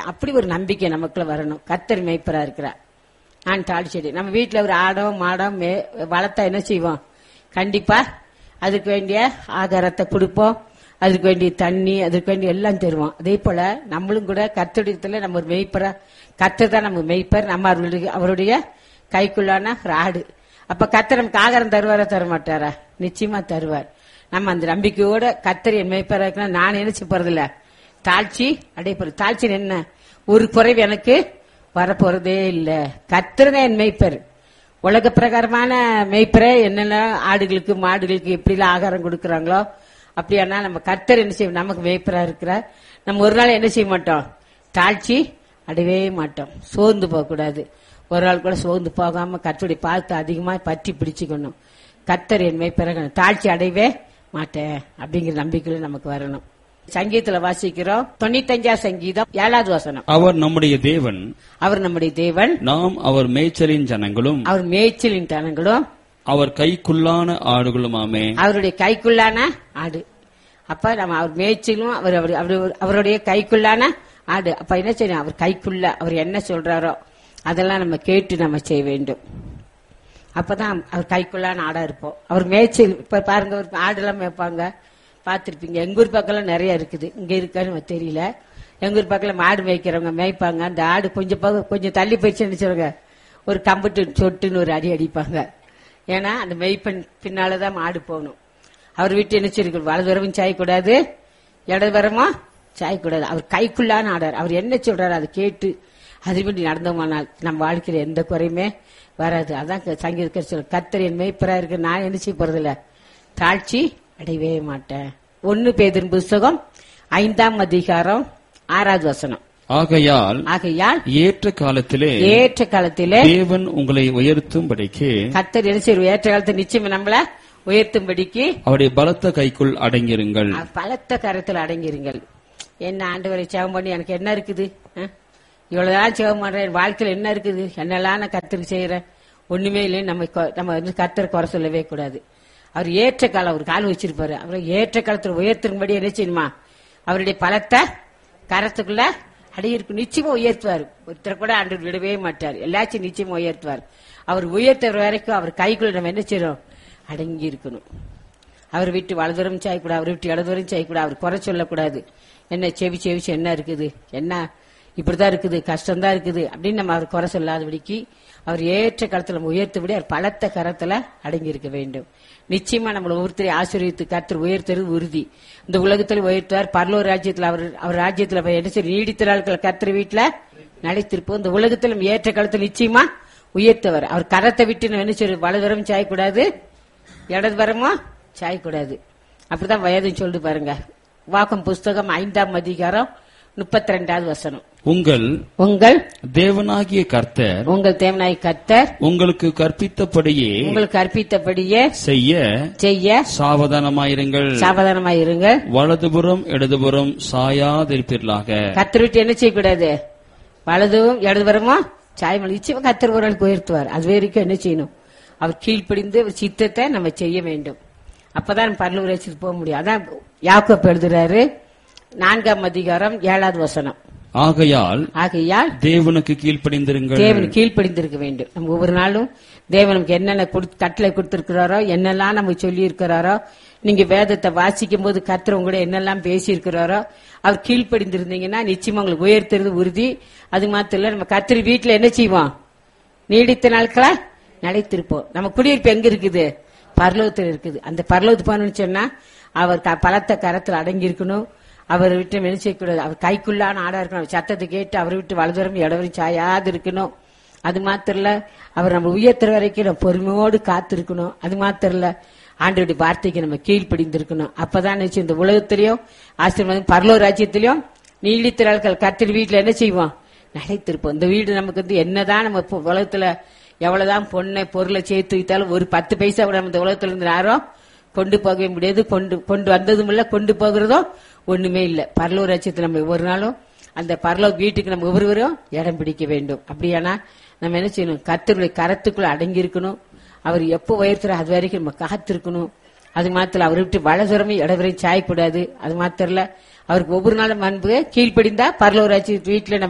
மாட்டேன் அப்படி ஒரு நம்பிக்கை நமக்குள்ள வரணும் கத்தர் மேய்ப்பரா இருக்கிறார் நான் தாழ்ச்செடி நம்ம வீட்டுல ஒரு ஆடோ மாடோ மே வளர்த்தா என்ன செய்வோம் கண்டிப்பா அதுக்கு வேண்டிய ஆகாரத்தை கொடுப்போம் அதுக்கு வேண்டிய தண்ணி அதுக்கு வேண்டிய எல்லாம் தருவோம் அதே போல நம்மளும் கூட கத்தடியத்துல நம்ம ஒரு மெய்ப்பரா கத்தர் தான் நம்ம மெய்ப்பர் நம்ம அவருடைய அவருடைய கைக்குள்ளான ஒரு ஆடு அப்ப கத்தர் நமக்கு ஆகாரம் தருவாரா தர மாட்டாரா நிச்சயமா தருவார் நம்ம அந்த நம்பிக்கையோட கத்தர் என் மெய்ப்பரா இருக்கணும் நான் நினைச்சு போறதில்ல தாழ்ச்சி அடைப்பது தாழ்ச்சி என்ன ஒரு குறைவு எனக்கு வரப்போறதே இல்ல கத்திரதான் என் மெய்ப்பர் உலக பிரகாரமான மெய்ப்பரை என்னென்ன ஆடுகளுக்கு மாடுகளுக்கு எப்படிலாம் ஆகாரம் கொடுக்கறாங்களோ அப்படியானா நம்ம கர்த்தர் என்ன செய்வோம் நமக்கு மெய்ப்பரா இருக்கிறார் நம்ம ஒரு நாள் என்ன செய்ய மாட்டோம் தாழ்ச்சி அடையவே மாட்டோம் சோர்ந்து போக கூடாது ஒரு நாள் கூட சோர்ந்து போகாம கர்த்தருடைய பார்த்து அதிகமா பற்றி பிடிச்சுக்கணும் கர்த்தர் என் மெய்ப்பர தாழ்ச்சி அடையவே மாட்டேன் அப்படிங்கிற நம்பிக்கையில நமக்கு வரணும் சங்கீதத்துல வாசிக்கிறோம் தொண்ணூத்தஞ்சா சங்கீதம் ஏழாவது வசனம் அவர் நம்முடைய தேவன் அவர் நம்முடைய தேவன் நாம் அவர் மேய்ச்சலின் ஜனங்களும் அவர் மேய்ச்சலின் தனங்களும் அவர் கைக்குள்ளான ஆடுகளுமாமே அவருடைய கைக்குள்ளான ஆடு அப்ப நம்ம அவர் மேய்ச்சலும் அவர் அவர்- அவர்- அவருடைய கைக்குள்ளான ஆடு அப்ப என்ன செய்யணும் அவர் கைக்குள்ள அவர் என்ன சொல்றாரோ அதெல்லாம் நம்ம கேட்டு நம்ம செய்ய வேண்டும் அப்பதான் அவர் கைக்குள்ளான ஆடா இருப்போம் அவர் மேய்ச்சல் இப்ப பாருங்க ஒரு ஆடெல்லாம் மேய்ப்பாங்க பார்த்திருப்பீங்க எங்க ஊர் பக்கம்லாம் நிறைய இருக்குது இங்க இருக்கான்னு எனக்கு தெரியல எங்க ஊர் பக்கத்துல மாடு மேய்க்கிறவங்க மேய்ப்பாங்க அந்த ஆடு கொஞ்சம் பக்கம் கொஞ்சம் தள்ளி போயிடுச்சுன்னு சொல்லுங்க ஒரு கம்புட்டு சொட்டுன்னு ஒரு அடி அடிப்பாங்க ஏன்னா அந்த மெய்ப்பெண் பின்னாலதான் மாடு போகணும் அவர் வீட்டு என்ன சொல்லிருக்கு வலதுவரமும் சாயக்கூடாது இடதுவரமும் சாயக்கூடாது அவர் கைக்குள்ளான ஆடார் அவர் என்ன சொல்றாரு அதை கேட்டு அதுபடி நடந்தோமானால் நம்ம வாழ்க்கையில எந்த குறையுமே வராது அதான் சங்கீத சொல்ல கத்தர் என் மெய்ப்பரா இருக்கு நான் என்ன செய்ய போறதில்ல தாழ்ச்சி அடையவே மாட்டேன் ஒன்னு பேதின் புஸ்தகம் ஐந்தாம் அதிகாரம் ஆறாவது வசனம் ஆகையால் ஆகையால் ஏற்ற காலத்திலே ஏற்ற காலத்திலே தேவன் உங்களை உயர்த்தும்படிக்கு கத்தர் என்ன செய்வார் ஏற்ற காலத்தை நிச்சயம் நம்மள உயர்த்தும்படிக்கு அவருடைய பலத்த கைக்குள் அடங்கிருங்கள் பலத்த கரத்தில் அடங்கிருங்கள் என்ன ஆண்டவரை சேவம் பண்ணி எனக்கு என்ன இருக்குது ஆ? இவ்வளவுதான் சேவம் பண்றேன் என் வாழ்க்கையில என்ன இருக்குது என்னெல்லாம் நான் கத்தருக்கு செய்யறேன் ஒண்ணுமே இல்லைன்னு நம்ம கொ- நம்ம வந்து கத்தரை குறை சொல்லவே கூடாது அவர் ஏற்ற காலம் அவர் கால் வச்சிருப்பாரு அவரை ஏற்ற காலத்துல உயர்த்தும்படி என்ன செய்யணுமா அவருடைய பலத்தை கரத்துக்குள்ள அடியிருக்கு நிச்சயமா உயர்த்துவார் ஒருத்தர் கூட ஆண்டவர் விடவே மாட்டார் எல்லாச்சும் நிச்சயமா உயர்த்துவார் அவர் உயர்த்துற வரைக்கும் அவர் கைக்குள்ள நம்ம என்ன செய்யறோம் அடங்கி இருக்கணும் அவர் விட்டு வலதுவரம் செய்யக்கூடாது அவர் விட்டு இடதுவரம் செய்யக்கூடாது அவர் குறை சொல்லக்கூடாது என்ன செவி செவிச்சு என்ன இருக்குது என்ன இப்படிதான் இருக்குது கஷ்டம்தான் இருக்குது அப்படின்னு நம்ம அவர் குறை சொல்லாதபடிக்கு அவர் ஏற்ற காலத்துல நம்ம உயர்த்தபடி அவர் பலத்த கரத்துல அடங்கி இருக்க வேண்டும் நிச்சயமா நம்மளை ஒருத்தரை ஆசீர்வித்து கர்த்தர் உயர்த்துறது உறுதி இந்த உலகத்துல உயர்த்துவார் பரலோர் ராஜ்யத்துல அவர் அவர் ராஜ்யத்துல போய் என்ன செய்ய நீடித்த நாட்கள் கர்த்தர் வீட்டுல நடைத்திருப்போம் இந்த உலகத்துல நம்ம ஏற்ற காலத்துல நிச்சயமா உயர்த்தவர் அவர் கரத்தை விட்டு நம்ம என்ன செய்ய வலதுவரம் சாயக்கூடாது இடது வரமோ சாயக்கூடாது அப்படிதான் வயதுன்னு சொல்லிட்டு பாருங்க வாக்கம் புஸ்தகம் ஐந்தாம் அதிகாரம் முப்பத்தி ரெண்டாவது வசனம் உங்கள் உங்கள் தேவனாகிய கர்த்தர் உங்கள் தேவனாய் கர்த்தர் உங்களுக்கு கற்பித்தபடியே உங்களுக்கு கற்பித்தபடியே செய்ய செய்ய சாவதானமாயிருங்கள் சாவதானமாய் இருங்கள் வலதுபுறம் இடதுபுறம் சாயாதிருப்பீர்களாக கத்தர் விட்டு என்ன செய்யக்கூடாது வலதும் இடதுபுறமோ சாயமல் நிச்சயமா கத்தர் ஒரு நாள் உயர்த்துவார் அது வரைக்கும் என்ன செய்யணும் அவர் கீழ்ப்படிந்து அவர் சித்தத்தை நம்ம செய்ய வேண்டும் அப்பதான் பரலூர் வச்சுட்டு போக முடியும் அதான் யாக்கோப் எழுதுறாரு நான்காம் அதிகாரம் ஏழாவது வசனம் ஆகையால் ஆகையால் தேவனுக்கு கீழ்ப்படிந்திருங்கள் தேவன் கீழ்ப்படிந்திருக்க வேண்டும் நம்ம ஒவ்வொரு நாளும் தேவன் நமக்கு என்னென்ன கொடுத்து- கட்டளை கொடுத்திருக்கிறாரோ என்னெல்லாம் நமக்கு சொல்லி இருக்கிறாரோ நீங்க வேதத்தை வாசிக்கும் போது கர்த்தர் உங்க கூட என்னெல்லாம் பேசி இருக்கிறாரோ அவர் கீழ்ப்படிந்திருந்தீங்கன்னா நிச்சயமா உங்களுக்கு உயர்த்துறது உறுதி அது மாத்திரம் இல்ல நம்ம கர்த்தர் வீட்டுல என்ன செய்வோம் நீடித்த நாட்களா நிலைத்திருப்போம் நம்ம குடியிருப்பு எங்க இருக்குது பரலோகத்தில் இருக்குது அந்த பரலோகத்து போகணும்னு சொன்னா அவர் க- பலத்த கரத்தில் அடங்கி இருக்கணும் அவர் விட்டு என்ன செய்யக்கூடாது அவர் கைக்குள்ளான ஆடா இருக்கணும் அவர் சத்தத்தை கேட்டு அவரை விட்டு வலதுவரம் இடவரும் சாயாது இருக்கணும் அது மாத்திரம் இல்ல அவர் நம்ம உயர்த்துற வரைக்கும் நம்ம பொறுமையோடு காத்திருக்கணும் அது மாத்திரம் இல்ல ஆண்டோடைய வார்த்தைக்கு நம்ம கீழ்ப்படிந்திருக்கணும் அப்பதான் நிச்சயம் இந்த உலகத்திலையும் ஆசீர்வாதம் பரலோ ராஜ்யத்திலையும் நீடித்திராள்கள் கத்திரி வீட்டுல என்ன செய்வோம் நிலைத்திருப்போம் இந்த வீடு நமக்கு வந்து என்னதான் நம்ம இப்போ உலகத்துல எவ்வளவுதான் பொண்ணை பொருளை சேர்த்து வைத்தாலும் ஒரு பத்து பைசா கூட நம்ம இந்த உலகத்துல இருந்து யாரும் கொண்டு போகவே முடியாது கொண்டு கொண்டு வந்ததும் இல்ல கொண்டு போகிறதும் ஒண்ணுமே இல்ல பரலூர் ராஜ்யத்துல நம்ம ஒவ்வொரு நாளும் அந்த பரலோக வீட்டுக்கு நம்ம ஒவ்வொருவரும் இடம் பிடிக்க வேண்டும் அப்படியானா நம்ம என்ன செய்யணும் கத்தருடைய கரத்துக்குள்ள அடங்கி இருக்கணும் அவர் எப்போ உயர்த்துறோ அது வரைக்கும் நம்ம காத்திருக்கணும் அது மாத்திரம் அவரை விட்டு வலதுறமே இடவரையும் சாயக்கூடாது அது மாத்திரம் இல்ல அவருக்கு ஒவ்வொரு நாளும் அன்பு கீழ்ப்படிந்தா பரலோராட்சி வீட்டுல நம்ம